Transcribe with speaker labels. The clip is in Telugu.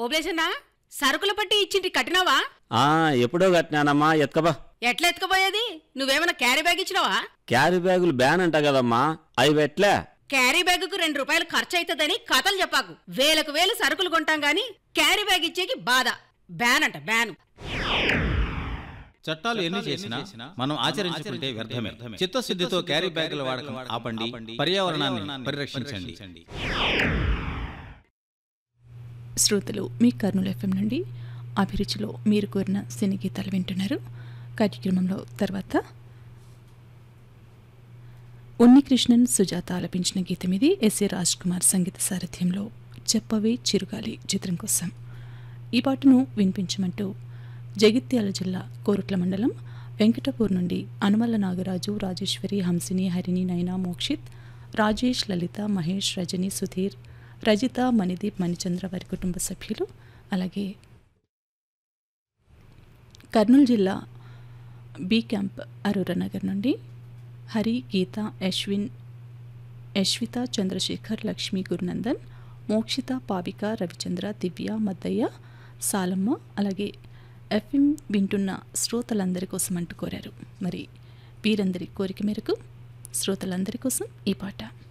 Speaker 1: ఓబ్లేసన్నా సరుకుల పట్టి ఇచ్చింటి కట్టినావా
Speaker 2: ఆ ఎప్పుడో కట్టినానమ్మా ఎత్కబా
Speaker 1: ఎట్లా ఎత్తుకుపోయేది నువ్వేమైనా క్యారీ బ్యాగ్ ఇచ్చినావా
Speaker 2: క్యారీ బ్యాగులు బ్యాన్ అంట కదమ్మా అవి పెట్లే
Speaker 1: క్యారీ బ్యాగుకు రెండు రూపాయలు ఖర్చు అవుతుందని కథలు చెప్పాకు వేలకు వేలు సరుకులు కొంటాం గాని క్యారీ బ్యాగ్ ఇచ్చేకి బాధ బ్యాన్ అంట బ్యాన్
Speaker 3: చట్టాలు ఎన్ని చేసినా మనం ఆచరించుకుంటే వ్యర్థమే చిత్తశుద్ధితో క్యారీ బ్యాగుల వాడకం ఆపండి పర్యావరణాన్ని పరిరక్షించండి
Speaker 4: శ్రోతలు మీ కర్నూలు ఎఫ్ఎం నుండి అభిరుచిలో మీరు కోరిన సినీ గీతాలు వింటున్నారు కార్యక్రమంలో తర్వాత ఉన్నికృష్ణన్ సుజాత ఆలపించిన గీతం ఇది ఎస్ఏ రాజ్ కుమార్ సంగీత సారథ్యంలో చెప్పవే చిరుగాలి చిత్రం కోసం ఈ పాటను వినిపించమంటూ జగిత్యాల జిల్లా కోరుట్ల మండలం వెంకటపూర్ నుండి అనుమల్ల నాగరాజు రాజేశ్వరి హంసిని హరిణి నైనా మోక్షిత్ రాజేష్ లలిత మహేష్ రజని సుధీర్ రజిత మణిదీప్ మణిచంద్ర వారి కుటుంబ సభ్యులు అలాగే కర్నూలు జిల్లా బి క్యాంప్ అరూర నగర్ నుండి హరి గీత యశ్విన్ యశ్విత చంద్రశేఖర్ లక్ష్మీ గురునందన్ మోక్షిత పావిక రవిచంద్ర దివ్య మద్దయ్య సాలమ్మ అలాగే ఎఫ్ఎం వింటున్న శ్రోతలందరి కోసం అంటూ కోరారు మరి వీరందరి కోరిక మేరకు శ్రోతలందరి కోసం ఈ పాట